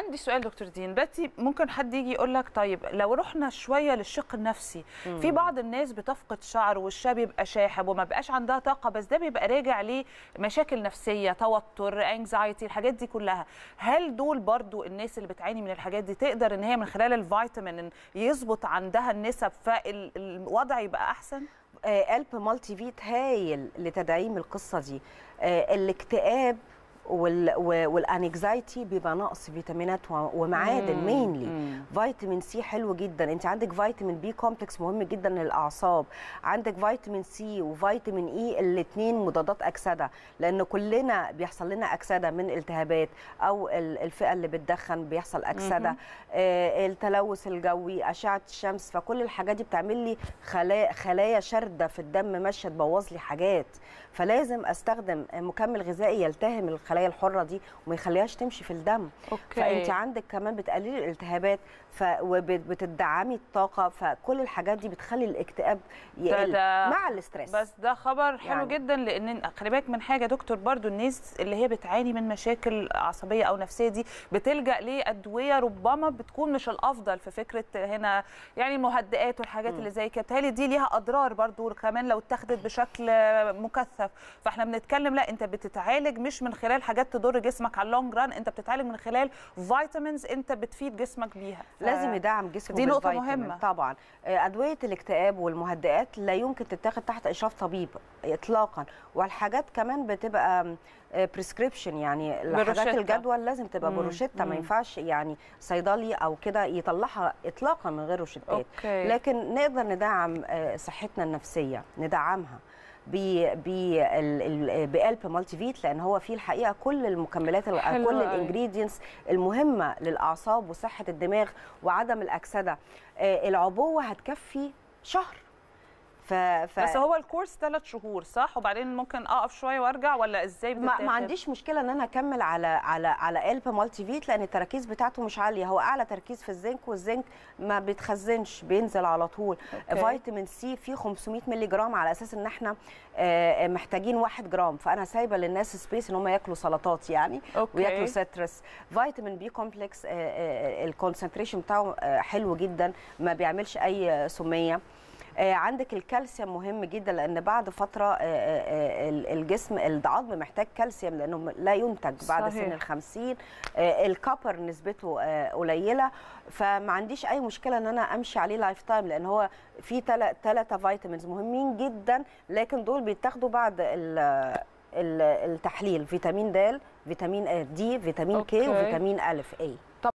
عندي سؤال دكتور دين دلوقتي ممكن حد يجي يقول لك طيب لو رحنا شويه للشق النفسي مم. في بعض الناس بتفقد شعر وشها بيبقى شاحب وما بقاش عندها طاقه بس ده بيبقى راجع لمشاكل نفسيه توتر انكزايتي الحاجات دي كلها هل دول برضو الناس اللي بتعاني من الحاجات دي تقدر ان هي من خلال الفيتامين يظبط عندها النسب فالوضع يبقى احسن آه، قلب مالتي فيت هايل لتدعيم القصه دي آه، الاكتئاب وال والانكزايتي بيبقى نقص فيتامينات و- ومعادن مم. مينلي مم. فيتامين سي حلو جدا انت عندك فيتامين بي كومبلكس مهم جدا للاعصاب عندك فيتامين سي وفيتامين اي الاثنين مضادات اكسده لان كلنا بيحصل لنا اكسده من التهابات او ال- الفئه اللي بتدخن بيحصل اكسده مهم. آه التلوث الجوي اشعه الشمس فكل الحاجات دي بتعمل لي خلايا خلايا شارده في الدم ماشيه تبوظ لي حاجات فلازم استخدم مكمل غذائي يلتهم الخلايا الحره دي وما يخليهاش تمشي في الدم اوكي فانت عندك كمان بتقللي الالتهابات ف... وبتدعمي الطاقه فكل الحاجات دي بتخلي الاكتئاب يقل ده- مع الاسترس بس ده خبر حلو يعني. جدا لان خلي بالك من حاجه يا دكتور برضو الناس اللي هي بتعاني من مشاكل عصبيه او نفسيه دي بتلجا لادويه ربما بتكون مش الافضل في فكره هنا يعني المهدئات والحاجات اللي زي كده بتهيألي دي ليها اضرار برضو كمان لو اتاخدت بشكل مكثف فاحنا بنتكلم لا انت بتتعالج مش من خلال حاجات تضر جسمك على اللونج ران انت بتتعالج من خلال فيتامينز انت بتفيد جسمك بيها ف- لازم يدعم جسمه دي نقطة بالفيتامين. مهمة. طبعا آه، ادويه الاكتئاب والمهدئات لا يمكن تتاخد تحت اشراف طبيب اطلاقا والحاجات كمان بتبقى بريسكريبشن يعني الحاجات بروشتة. الجدول لازم تبقى مم. بروشته مم. ما ينفعش يعني صيدلي او كده يطلعها اطلاقا من غير روشتات اوكي لكن نقدر ندعم آه، صحتنا النفسيه ندعمها ب- ب- ال- ال- بقلب مالتي فيت لان هو فيه الحقيقه كل المكملات ال- حلو كل قوي. الانجريدينتس المهمه للاعصاب وصحه الدماغ وعدم الاكسده آه، العبوه هتكفي شهر ف... ف... بس هو الكورس ثلاث شهور صح وبعدين ممكن اقف شويه وارجع ولا ازاي ما, بتتاخد ما عنديش مشكله ان انا اكمل على على على قلب مالتي فيت لان التراكيز بتاعته مش عاليه هو اعلى تركيز في الزنك والزنك ما بيتخزنش بينزل على طول أوكي. فيتامين سي فيه 500 مللي جرام على اساس ان احنا آه، محتاجين 1 جرام فانا سايبه للناس سبيس ان هم ياكلوا سلطات يعني أوكي. وياكلوا سيترس فيتامين بي كومبلكس الكونسنتريشن بتاعه آه، حلو جدا ما بيعملش اي آه، سميه آه، عندك الكالسيوم مهم جدا لان بعد فتره آه، آه، آه، ال- الجسم العظم محتاج كالسيوم لانه م- لا ينتج بعد صحيح. سن ال 50 آه، الكبر نسبته آه، قليله فما عنديش اي مشكله ان انا امشي عليه لايف تايم لان هو في ثلاثه فيتامينز مهمين جدا لكن دول بيتاخدوا بعد ال- ال- التحليل فيتامين د فيتامين دي فيتامين كي أوكي. وفيتامين الف اي